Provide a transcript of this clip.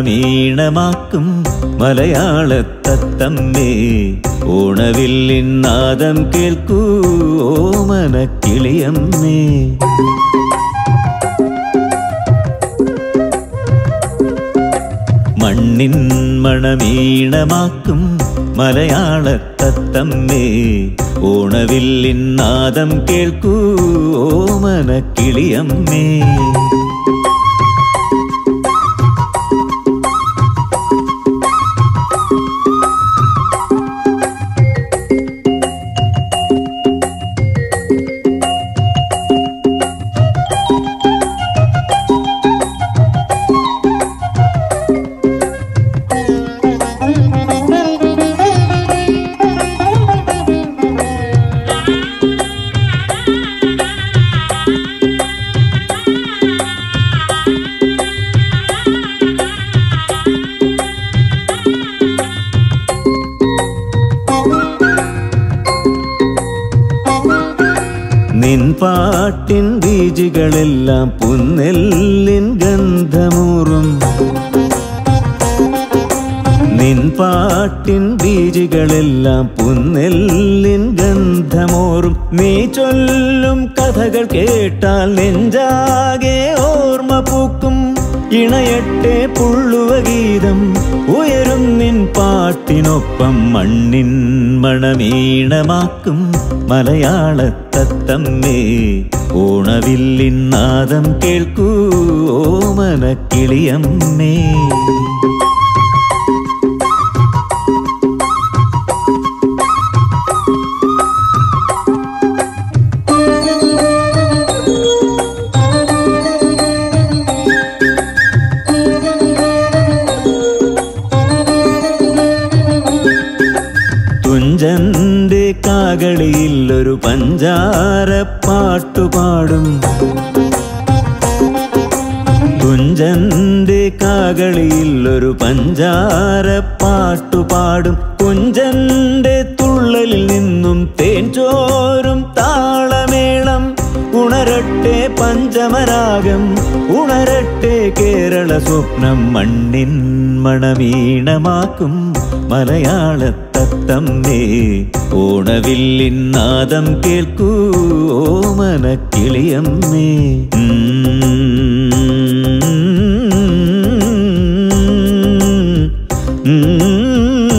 മണമീണമാക്കും മലയാളത്തത്തമ്മേ ഓണവില്ലിൻ നാദം കേൾക്കൂ ഓമനക്കിളിയമ്മേ മണ്ണിൻ മണമീണമാക്കും മലയാളത്തത്തമ്മേ ഓണവില്ലിൻ നാദം കേൾക്കൂ ഓമനക്കിളിയമ്മേ നിൻ പാട്ടിൻ ബീജുകളെല്ലാം പുന്നെല്ലിൻ ഗന്ധമൂറും നിൻ പാട്ടിൻ ബീജുകളെല്ലാം പുന്നെല്ലിൻ ഗന്ധമോറും നീ ചൊല്ലും കഥകൾ കേട്ടാൽ നെഞ്ചാകെ ഓർമ്മ പൂക്കും ഇണയട്ടെ പുള്ളുവ ഗീതം ഉയരും നിൻ പാട്ടിനൊപ്പം മണ്ണിൻ മണമീണമാക്കും മലയാളത്തത്തമ്മേ ഓണവില്ലിൻ നാദം കേൾക്കൂ ഓമനക്കിളിയമ്മേ തുഞ്ചന്റെ കാകളിയിൽ ഒരു പഞ്ചാര പാട്ടുപാടും തുഞ്ചന്റെ കാകളിയിൽ ഒരു പഞ്ചാര പാട്ടുപാടും കുഞ്ചന്റെ തുള്ളലിൽ നിന്നും തേൻ ചോരും താളമേളം ഉണരട്ടെ പഞ്ചമരാഗം ഉണരട്ടെ കേരള സ്വപ്നം മണ്ണിൻ മണമീണമാക്കും മലയാളത്തത്തമ്മേ ഓണവില്ലിൻ നാദം കേൾക്കൂ ഓമനക്കിളിയമ്മേ ഉം. ഉം.